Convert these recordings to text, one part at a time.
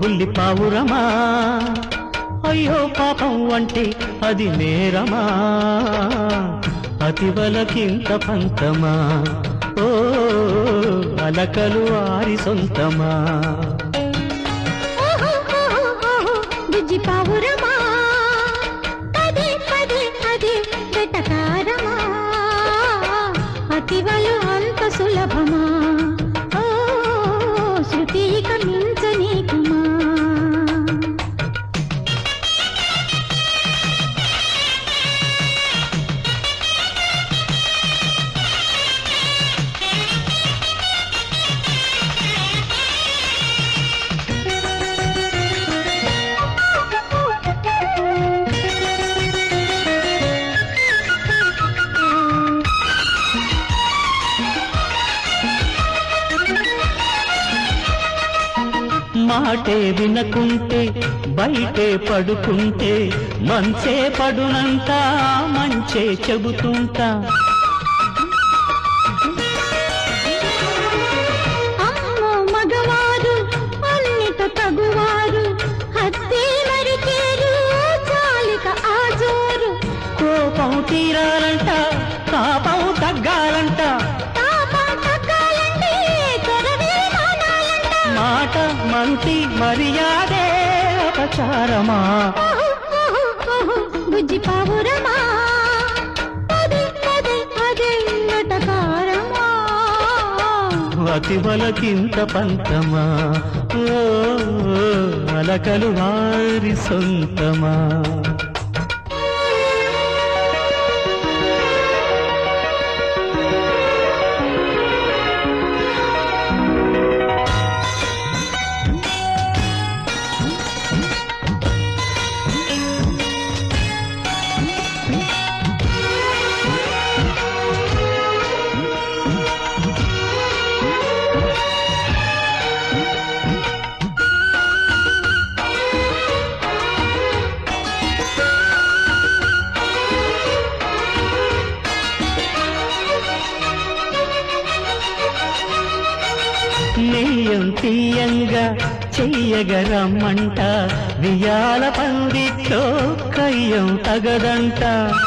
బుల్లి పావురమా అయ్యో పాపం అంటే అది నేరమా అతివలకింత పంతమా ఓ అలకలు ఆరి సొంతమా ఓహో, ఓహో, ఓహో, బుజ్జి పావురమా పదే పదే అదే వెటకారమా అతివలు అంత సులభమా ఓ శృతి ఇక మించనీకుమా మాటే వినకుంటే బయటే పడుకుంటే మంచే పడునంతా మంచే చెబుతుంటా అమ్మో మగవారు అన్నిట తగువారు హత్తే మరిచేరు చాలిక ఆజోరు కోపం తీరాలంట పాపం తగ్గాలంట తాపం తగ్గాలంటే త్వరవే మానాలంట మాట మంతి మర్యాదే అపచారమా ఓహో, ఓహో, ఓహో, బుజ్జి పావురమా పదే పదే అదే నటకారమా అతివలకింత పంతమా ఓ అలకలు వారి సొంతమా నెయ్యం తీయంగా చెయ్యగరమ్మంట వియాల పందిట్లో కయ్యం తగదంట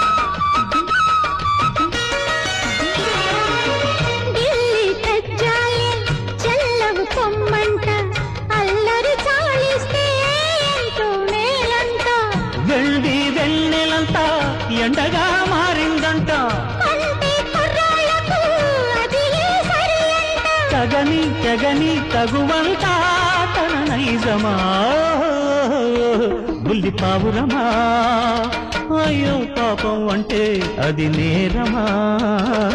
ఢిల్లీ కజ్జాయే చెల్లవు పొమ్మంట అల్లరి చాలిస్తే ఎంతో మేలంట వెళ్ళి వెన్నెలంతా ఎండగా మారిందంట అంటే కుర్రాళ్ళకు అది సరి అంట తగని తెగని తగువంతా తన నైజమా బుల్లి పావురమా అయ్యో పాపం అంటే అది నేరమా